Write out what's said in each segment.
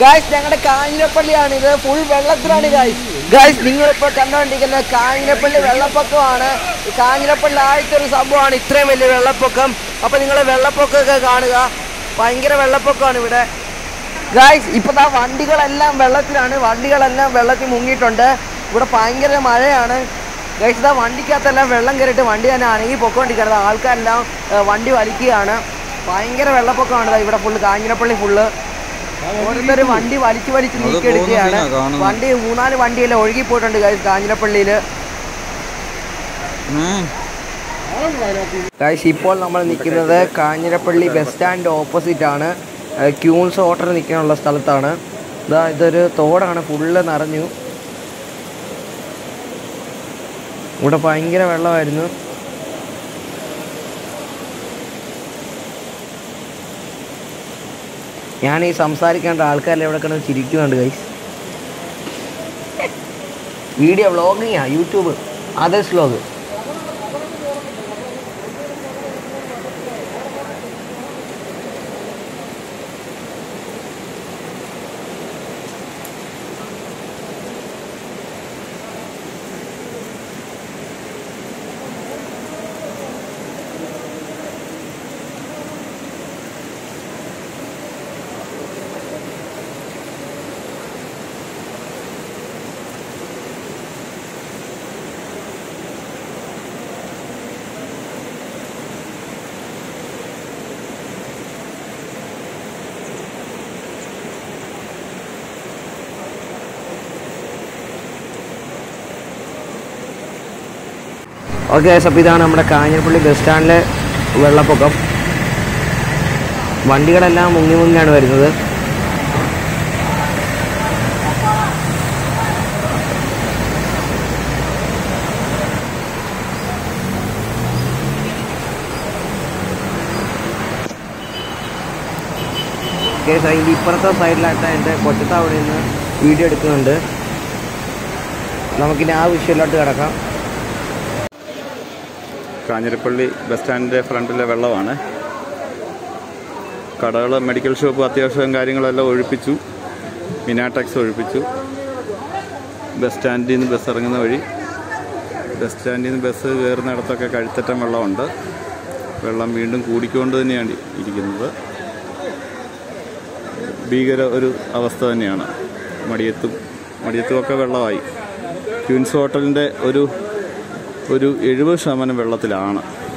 Guys ഞങ്ങളുടെ കാഞ്ഞിരപ്പള്ളിയാണ് ഇത് full വെള്ളത്തിലാണ് ഗായ്സ് ഗായ്സ് നിങ്ങളിപ്പോൾ കണ്ടുകൊണ്ടിരിക്കുന്ന കാഞ്ഞിരപ്പള്ളി വെള്ളപ്പൊക്കമാണ് ഈ കാഞ്ഞിരപ്പള്ളി ആദ്യത്തെ ഒരു സംഭവമാണ് ഇത്രയും വലിയ വെള്ളപ്പൊക്കം അപ്പോൾ നിങ്ങൾ വെള്ളപ്പൊക്കമൊക്കെ കാണുക ഭയങ്കര വെള്ളപ്പൊക്കമാണ് ഇവിടെ ഗായ്സ് ഇപ്പോൾ ദാ വണ്ടികളെല്ലാം വെള്ളത്തിലാണ് വണ്ടികളെല്ലാം വെള്ളത്തിൽ മുങ്ങിയിട്ടുണ്ട് ഇവിടെ ഭയങ്കര മഴയാണ് ഗൈസ് ഇതാ വണ്ടിക്കകത്തെല്ലാം വെള്ളം കയറിയിട്ട് വണ്ടി തന്നെ അണങ്ങി പൊക്കോണ്ടിരിക്കുന്നത് ആൾക്കാരെല്ലാം ഏ, വണ്ടി വലിക്കുകയാണ് ഭയങ്കര വെള്ളപ്പൊക്കമാണ് ദാ ഇവിടെ ഫുള്ള് കാഞ്ഞിരപ്പള്ളി ഫുള്ള് ഓരോരുത്തർ വണ്ടി വലിച്ചു വലിച്ച് നീക്കിയെടുക്കുകയാണ് പോകുന്ന scene ആ കാണുന്നത്. വണ്ടി മൂന്നാല് വണ്ടിയെല്ലാം ഒഴുകി പോയിട്ടുണ്ട് ഗൈസ് കാഞ്ഞിരപ്പള്ളിയിൽ ഗൈസ് ഇപ്പോൾ നമ്മൾ നിൽക്കുന്നത് കാഞ്ഞിരപ്പള്ളി ബസ് സ്റ്റാൻഡ് ഓപ്പോസിറ്റ് ആണ് ഏഹ് ക്യൂൺസ് ഹോട്ടൽ നിൽക്കാനുള്ള സ്ഥലത്താണ് ഇതാ ഇതൊരു തോടാണ് ഫുള്ള് നിറഞ്ഞു ഇവിടെ ഭയങ്കര വെള്ളമായിരുന്നു ഞാൻ ഈ സംസാരിക്കേണ്ട ആൾക്കാരെല്ലാം ഇവിടെ കിടന്ന് ചിരിക്കുന്നുണ്ട് ഗൈസ് വീഡിയോ വ്ളോഗിങ്ങാ യൂട്യൂബ് അതേഴ്സ് വ്ളോഗ് ഓക്കെ അപ്പോൾ ഇതാണ് നമ്മുടെ കാഞ്ഞിരപ്പള്ളി ബസ് സ്റ്റാൻഡിലെ വെള്ളപ്പൊക്കം വണ്ടികളെല്ലാം മുങ്ങി മുങ്ങിയാണ് വരുന്നത് കേസ് അതിൻ്റെ ഇപ്പുറത്തെ സൈഡിലായിട്ട് എൻ്റെ കൊച്ചത്ത് അവിടെ നിന്ന് വീഡിയോ എടുക്കുന്നുണ്ട് നമുക്കിനി ആ വിഷയത്തിലോട്ട് കിടക്കാം കാഞ്ഞിരപ്പള്ളി ബസ് സ്റ്റാൻഡിൻ്റെ ഫ്രണ്ടിലെ വെള്ളമാണ് കടകൾ മെഡിക്കൽ ഷോപ്പ് അത്യാവശ്യം കാര്യങ്ങളെല്ലാം ഒഴിപ്പിച്ചു മിനാടാക്സ് ഒഴിപ്പിച്ചു ബസ് സ്റ്റാൻഡിൽ നിന്ന് ബസ് ഇറങ്ങുന്ന വഴി ബസ് സ്റ്റാൻഡിൽ നിന്ന് ബസ് കയറുന്നിടത്തൊക്കെ കഴുത്തറ്റം വെള്ളമുണ്ട് വെള്ളം വീണ്ടും കൂടിക്കൊണ്ട് തന്നെയാണ് ഇരിക്കുന്നത് ഭീകര ഒരു അവസ്ഥ തന്നെയാണ് മടിയത്തും മടിയത്തുമൊക്കെ വെള്ളമായി ക്യൂൻസ് ഹോട്ടലിൻ്റെ ഒരു ഒരു എഴുപത് ശതമാനം വെള്ളത്തിലാണ്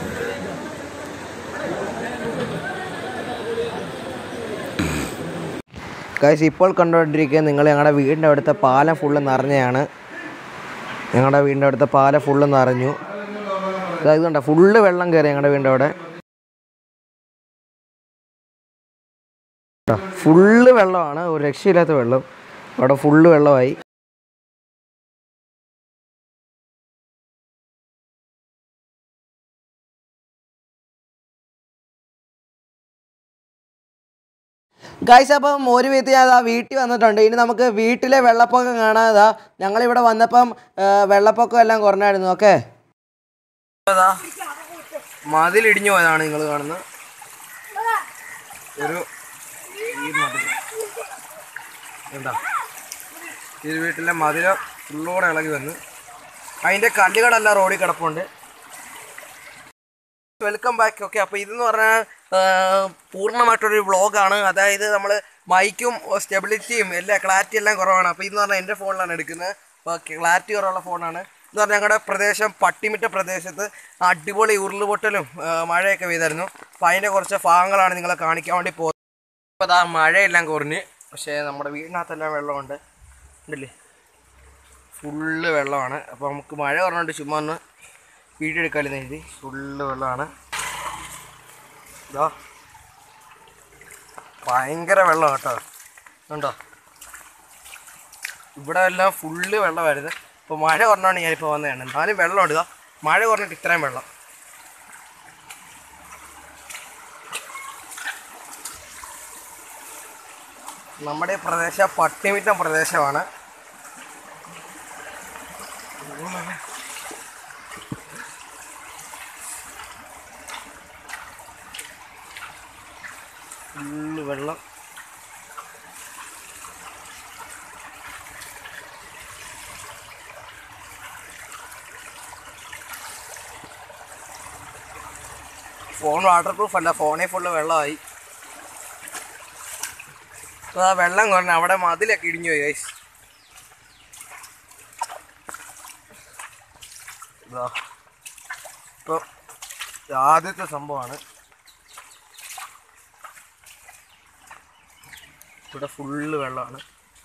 ഗൈസ് ഇപ്പോൾ കണ്ടുകൊണ്ടിരിക്കുക നിങ്ങൾ ഞങ്ങളുടെ വീടിൻ്റെ അവിടുത്തെ പാലം ഫുള്ള് നിറഞ്ഞതാണ് ഞങ്ങളുടെ വീടിൻ്റെ അവിടുത്തെ പാലം ഫുള്ള് നിറഞ്ഞു ഇതാ ഇതുണ്ട ഫുള്ള് വെള്ളം കയറി ഞങ്ങളുടെ വീടിൻ്റെ അവിടെ ഫുള്ള് വെള്ളമാണ് ഒരു രക്ഷയില്ലാത്ത വെള്ളം അവിടെ ഫുള്ള് വെള്ളമായി ഗൈസ് അപ്പം ഒരു വിധത്തിൽ ഞാൻ അതാ വീട്ടിൽ വന്നിട്ടുണ്ട് ഇനി നമുക്ക് വീട്ടിലെ വെള്ളപ്പൊക്കം കാണാതാ ഞങ്ങളിവിടെ വന്നപ്പം ആ, വെള്ളപ്പൊക്കം എല്ലാം കുറഞ്ഞായിരുന്നു ഓക്കെ മതിലിടിഞ്ഞു പോയതാണ് നിങ്ങൾ കാണുന്നത് ഒരു ഈ മതിൽ എന്താ ഈ വീട്ടിലെ മതിൽ ഫുള്ളോടെ ഇളകി വന്നു അതിൻ്റെ കല്ലുകളെല്ലാം റോഡിൽ കിടപ്പുണ്ട് വെൽക്കം ബാക്ക് ഓക്കെ അപ്പോൾ ഇതെന്ന് പറഞ്ഞാൽ ആ, പൂർണ്ണമായിട്ടൊരു വ്ളോഗാണ് അതായത് നമ്മൾ മൈക്കും സ്റ്റെബിലിറ്റിയും എല്ലാം ക്ലാരിറ്റി എല്ലാം കുറവാണ് അപ്പോൾ ഇതെന്ന് പറഞ്ഞാൽ എൻ്റെ ഫോണിലാണ് എടുക്കുന്നത് അപ്പോൾ ക്ലാരിറ്റി കുറവുള്ള ഫോണാണ് എന്ന് പറഞ്ഞാൽ ഞങ്ങളുടെ പ്രദേശം പട്ടിമിറ്റ പ്രദേശത്ത് അടിപൊളി ഉരുളുപൊട്ടലും ആ, മഴയൊക്കെ പെയ്തായിരുന്നു അപ്പോൾ അതിൻ്റെ കുറച്ച് ഭാഗങ്ങളാണ് നിങ്ങളെ കാണിക്കാൻ വേണ്ടി പോകുന്നത് ഇപ്പോൾ അതാ മഴയെല്ലാം കുറഞ്ഞ് പക്ഷേ നമ്മുടെ വീടിനകത്തെല്ലാം വെള്ളമുണ്ട് ഉണ്ടല്ലേ ഫുള്ള് വെള്ളമാണ് അപ്പോൾ നമുക്ക് മഴ കുറഞ്ഞുകൊണ്ട് ചുമ്മാ ഒന്ന് വീഡിയോ എടുക്കാമെന്ന് എഴുതി ഫുള്ള് വെള്ളമാണ് ഇതാ ഭയങ്കര വെള്ളം കേട്ടോ ഉണ്ടോ ഇവിടെ എല്ലാം ഫുള്ള് വെള്ളമായിരുന്നു ഇപ്പോൾ മഴ കുറഞ്ഞോണ്ട് ഞാനിപ്പോൾ വന്നതാണ് എന്നാലും വെള്ളമുണ്ട് ഇതാ മഴ കുറഞ്ഞിട്ട് ഇത്രയും വെള്ളം നമ്മുടെ ഈ പ്രദേശം പട്ടിമിറ്റം പ്രദേശമാണ് ഫുള്ള് വെള്ളം ഫോൺ വാട്ടർ പ്രൂഫ് അല്ല ഫോണിൽ ഫുള്ള് വെള്ളമായി അപ്പോൾ ആ വെള്ളം കുറഞ്ഞ അവിടെ മതിലൊക്കെ ഇടിഞ്ഞു പോയി ഗൈസ് ഇതാ ഇപ്പോൾ ആദ്യത്തെ സംഭവമാണ് ഇവിടെ ഫുള്ള് വെള്ളമാണ്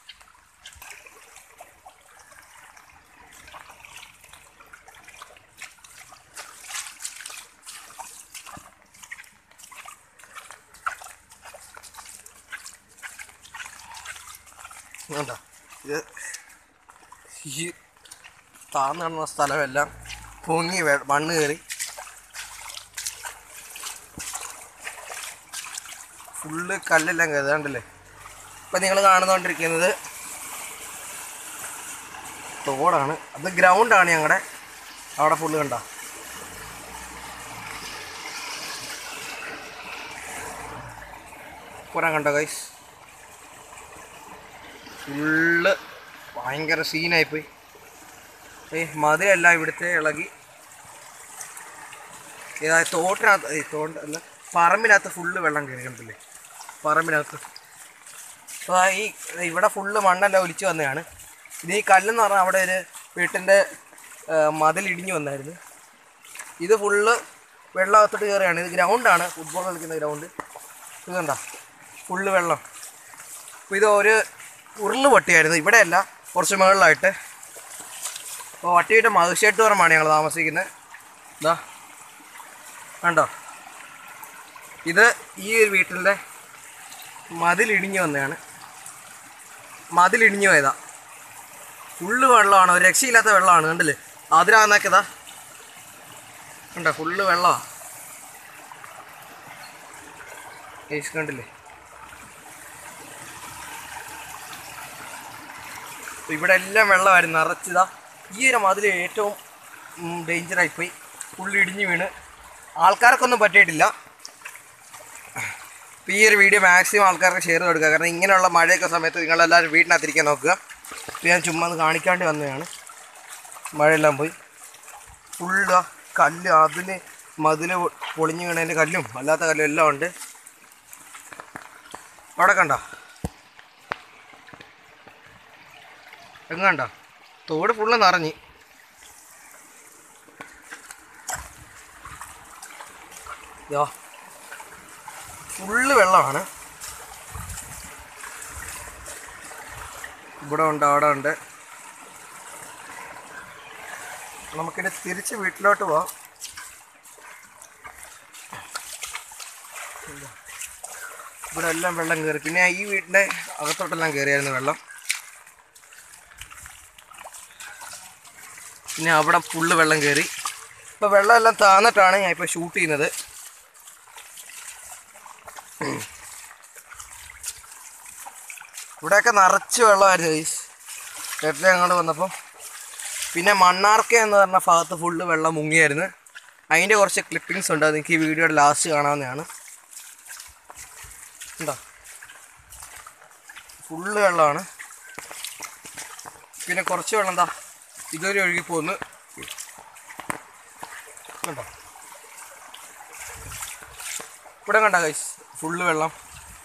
വേണ്ട ഇത് ഈ താന്ന് കിടന്ന സ്ഥലമെല്ലാം പൊങ്ങി വെ- മണ്ണ് കയറി ഫുള്ള് കല്ലെല്ലാം കയറി കണ്ടില്ലേ ഇപ്പം നിങ്ങൾ കാണുന്നുകൊണ്ടിരിക്കുന്നത് തോടാണ് അത് ഗ്രൗണ്ടാണ് ഞങ്ങളുടെ അവിടെ ഫുള്ള് കണ്ട കുറെ കണ്ടോ ഗൈസ് ഫുള്ള് ഭയങ്കര സീനായിപ്പോയി ഏ മതിലെല്ലാം ഇവിടുത്തെ ഇളകി ഇതാ തോട്ടിനകത്ത് ഏയ് തോണ്ട അല്ല പറമ്പിനകത്ത് ഫുള്ള് വെള്ളം കയറി കണ്ടില്ലേ പറമ്പിനകത്ത് അപ്പോൾ ഈ ഇവിടെ ഫുള്ള് മണ്ണെല്ലാം ഒലിച്ച് വന്നതാണ് ഇത് ഈ കല്ലെന്ന് പറഞ്ഞാൽ അവിടെ ഒരു വീട്ടിൻ്റെ മതിൽ ഇടിഞ്ഞു വന്നായിരുന്നു ഇത് ഫുള്ള് വെള്ളമകത്തോട്ട് കയറുകയാണ് ഇത് ഗ്രൗണ്ടാണ് ഫുട്ബോൾ കളിക്കുന്ന ഗ്രൗണ്ട് ഇത് കണ്ട ഫുള്ള് വെള്ളം അപ്പോൾ ഇത് ഒരു ഉരുള് പൊട്ടിയായിരുന്നു ഇവിടെയല്ല കുറച്ച് മുകളിലായിട്ട് അപ്പോൾ വട്ടിയുടെ മധുശേട്ടുപുറമാണ് ഞങ്ങൾ താമസിക്കുന്നത് ഇതാ കണ്ടോ ഇത് ഈ ഒരു വീട്ടിൻ്റെ മതിലിടിഞ്ഞു വന്നതാണ് മതിലിടിഞ്ഞു പോയതാ ഫുള്ള് വെള്ളമാണ് ഒരു രക്ഷയില്ലാത്ത വെള്ളമാണ് കണ്ടില്ലേ അതിലാന്നൊക്കെ ഇതാ കണ്ടോ ഫുള്ള് വെള്ളമാണ് ഏസ് കണ്ടില്ലേ അപ്പോൾ ഇവിടെ എല്ലാം വെള്ളമായിരുന്നു നിറച്ചതാ ഈ ഒരു മതിൽ ഏറ്റവും ഡേഞ്ചറായിപ്പോയി ഫുള്ള് ഇടിഞ്ഞു വീണ് ആൾക്കാർക്കൊന്നും പറ്റിയിട്ടില്ല അപ്പോൾ ഈ ഒരു വീഡിയോ മാക്സിമം ആൾക്കാർക്ക് ഷെയർ കൊടുക്കുക കാരണം ഇങ്ങനെയുള്ള മഴയൊക്കെ സമയത്ത് നിങ്ങളെല്ലാവരും വീട്ടിനകത്തിരിക്കാൻ നോക്കുക അപ്പോൾ ഞാൻ ചുമ്മാ ഒന്ന് കാണിക്കാണ്ട് വന്നതാണ് മഴയെല്ലാം പോയി ഫുള്ള് കല്ല് അതിന് മതിൽ പൊളിഞ്ഞു വീണതിൻ്റെ കല്ലും അല്ലാത്ത കല്ലും എല്ലാം ഉണ്ട് അവിടെ കണ്ടോ എങ്ങ് കണ്ടോ തോട് ഫുള്ള് നിറഞ്ഞ് യോ ഫുള്ള് വെള്ളമാണ് ഇവിടെ ഉണ്ട് അവിടെ ഉണ്ട് നമുക്കിനി തിരിച്ച് വീട്ടിലോട്ട് പോവാം ഇവിടെ എല്ലാം വെള്ളം കയറി പിന്നെ ഈ വീടിൻ്റെ അകത്തോട്ടെല്ലാം കയറിയായിരുന്നു വെള്ളം പിന്നെ അവിടെ ഫുള്ള് വെള്ളം കയറി ഇപ്പോൾ വെള്ളമെല്ലാം താന്നിട്ടാണ് ഞാൻ ഇപ്പോൾ ഷൂട്ട് ചെയ്യുന്നത് ഇവിടെയൊക്കെ നിറച്ച് വെള്ളമായിരുന്നു ഗൈസ് നേരത്തെ അങ്ങോട്ട് വന്നപ്പോൾ പിന്നെ മണ്ണാർക്ക എന്ന് പറഞ്ഞ ഭാഗത്ത് ഫുള്ള് വെള്ളം മുങ്ങിയായിരുന്നു അതിൻ്റെ കുറച്ച് ക്ലിപ്പിങ്സ് ഉണ്ട് അത് എനിക്ക് ഈ വീഡിയോയുടെ ലാസ്റ്റ് കാണാവുന്നതാണ് ഉണ്ടോ ഫുള്ള് വെള്ളമാണ് പിന്നെ കുറച്ച് വെള്ളം എന്താ ഇതുവരെ ഒഴുകി പോകുന്നു കണ്ടോ ഇവിടെ കണ്ട ഗൈസ് ഫുള്ള് വെള്ളം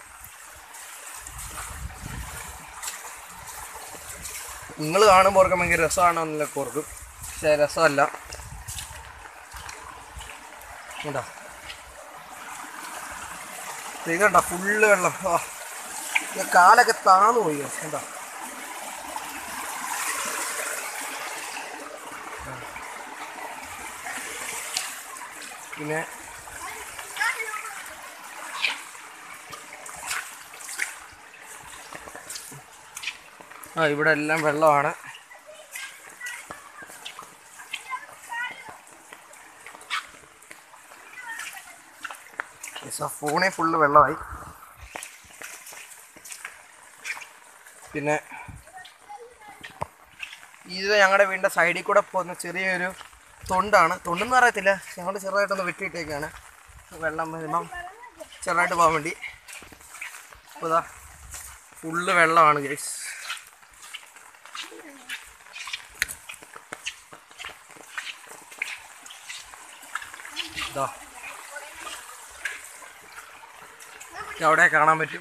നിങ്ങൾ കാണുമ്പോൾ ഓർക്കാൻ ഭയങ്കര രസമാണെന്നൊക്കെ ഓർക്കും പക്ഷേ രസമല്ല കണ്ടോ ഇത് കണ്ട ഫുള്ള് വെള്ളം ആ ഇത് കാലൊക്കെ താന്നു പോയി കണ്ടോ പിന്നെ ആ ഇവിടെ എല്ലാം വെള്ളമാണ് ഫോണിൽ ഫുള്ള് വെള്ളമായി പിന്നെ ഇത് ഞങ്ങളുടെ വീടിൻ്റെ സൈഡിൽ കൂടെ പോകുന്ന ചെറിയൊരു തൊണ്ടാണ് തൊണ്ടെന്ന് പറയത്തില്ല ഞങ്ങൾ ചെറുതായിട്ടൊന്ന് വെട്ടിയിട്ടേക്കാണ് വെള്ളം വരുമ്പം ചെറുതായിട്ട് പോകാൻ വേണ്ടി അപ്പോൾ ഇതാ ഫുള്ള് വെള്ളമാണ് ഗൈസ് ഇതാ അവിടെ കാണാൻ പറ്റും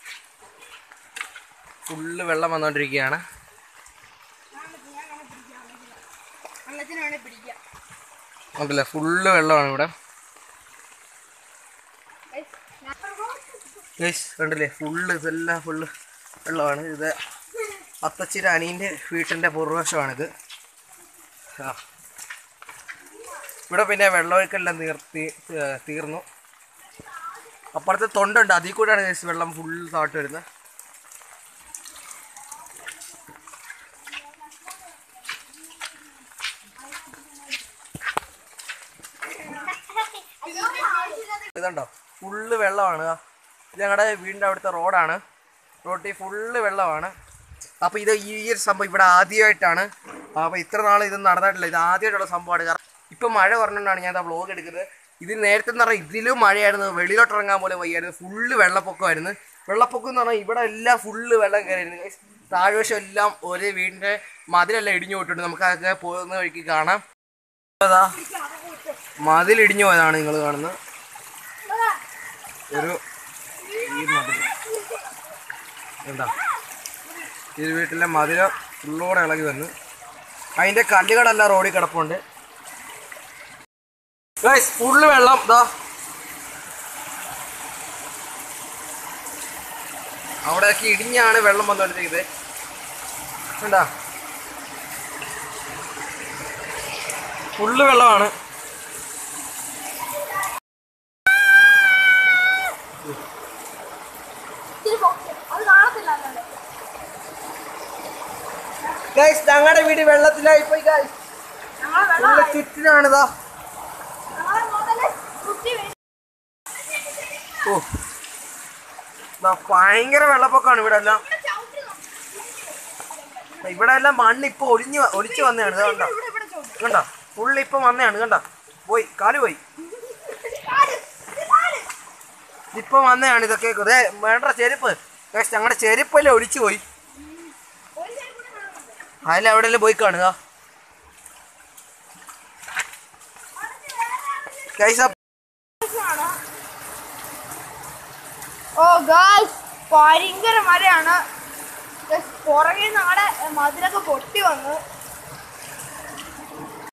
ഫുള്ള് വെള്ളം വന്നുകൊണ്ടിരിക്കുകയാണ് വെള്ളത്തിനാണ് പിടിക്കുക ഉണ്ടല്ലേ ഫുള്ള് വെള്ളമാണ് ഇവിടെ ഗൈസ് കണ്ടില്ലേ ഫുള്ള് ഇതെല്ലാം ഫുള്ള് വെള്ളമാണ് ഇത് അത്തച്ചിര അനീൻ്റെ വീട്ടിൻ്റെ പൂർവശമാണിത് ആ ഇവിടെ പിന്നെ വെള്ളമൊഴുക്കെല്ലാം തീർത്തി ഏർ തീർന്നു അപ്പുറത്ത് തൊണ്ടുണ്ട് അതിൽ കൂടെയാണ് ഗൈസ് വെള്ളം ഫുൾ താട്ട് വരുന്നത് ഇതുണ്ടോ ഫുള്ള് വെള്ളമാണ് ദാ. ഇത് ഞങ്ങളുടെ വീടിൻ്റെ അവിടുത്തെ റോഡാണ് റോട്ടിൽ ഫുള്ള് വെള്ളമാണ് അപ്പോൾ ഇത് ഈ ഒരു സംഭവം ഇവിടെ ആദ്യമായിട്ടാണ് അപ്പോൾ ഇത്ര നാൾ ഇത് നടന്നിട്ടില്ല ഇത് ആദ്യമായിട്ടുള്ള സംഭവമാണ് കാരണം ഇപ്പം മഴ പറഞ്ഞുകൊണ്ടാണ് ഞാൻ ആ വ്ളോഗ് എടുക്കുന്നത് ഇത് നേരത്തെ എന്ന് പറഞ്ഞാൽ ഇതിലും മഴയായിരുന്നു വെളിയിലോട്ട് ഇറങ്ങാൻ പോലെ വയ്യായിരുന്നു ഫുള്ള് വെള്ളപ്പൊക്കമായിരുന്നു വെള്ളപ്പൊക്കം എന്ന് പറഞ്ഞാൽ ഇവിടെ എല്ലാം ഫുള്ള് വെള്ളം കയറിയിരുന്നു Guys, താഴ്വശം എല്ലാം ഒരേ വീടിൻ്റെ മതിലെല്ലാം ഇടിഞ്ഞു പോയിട്ടുണ്ട് നമുക്ക് അതൊക്കെ പോകുന്ന വഴിക്ക് കാണാം അതാ മതിൽ ഇടിഞ്ഞു പോയതാണ് നിങ്ങൾ കാണുന്നത് ഒരു ഈ മതിൽ എന്താ ഈ വീട്ടിലെ മതിൽ ഫുള്ളോടെ ഇളകി വന്നു അതിന്റെ കല്ലുകളെല്ലാം റോഡിൽ കിടപ്പുണ്ട് ഫുള്ള് വെള്ളം ഇതാ അവിടെയൊക്കെ ഇടിഞ്ഞാണ് വെള്ളം വന്നുകൊണ്ടിരിക്കുന്നത് കണ്ടാ ഫുള്ള് വെള്ളമാണ് അത് കാണത്തില്ല അല്ലാതെ. ഗൈസ് ഞങ്ങളുടെ വീട് വെള്ളത്തിലായി പോയി ഗൈസ് ഞങ്ങളെ വെള്ളം ഫുള്ള് ചുറ്റിനാണിതാ ഞങ്ങളെ മുതല് കുത്തി വീഴും. ഓ ദാ ഭയങ്കര വെള്ളപ്പൊക്കമാണ് ഇവിടെ എല്ലാം ഇവിടെ ചവിട്ടി നോക്ക്. ഇവിടെ എല്ലാം മണ്ണ് ഇപ്പൊ ഒലിഞ്ഞു വ- ഒലിച്ചു വന്നതാണ് ഇത് കണ്ടോ ഇവിടെ ഇവിടെ ചവിട്ടി. കണ്ടോ ഫുള്ള് ഇപ്പൊ വന്നതാണ് കണ്ടോ പോയി കാല് പോയി കാല്, ഇത് കാല്. ഇപ്പൊ വന്നതാണ് ഇതൊക്കെ ദേ, വേണ്ട ചെരുപ്പ് ഗൈസ് ഞങ്ങളുടെ ചെരുപ്പല്ലേ ഒലിച്ചു പോയി ഒരു side കൂടെ വെള്ളം. അതിലെവിടെയെല്ലാം പോയി കാണുക ഗൈസ് ആ ആണ്. ഓ ഗായ്സ് ഭയങ്കര മഴയാണ് Guys, പുറകെ നാടെ മതിലൊക്കെ പൊട്ടി വന്നു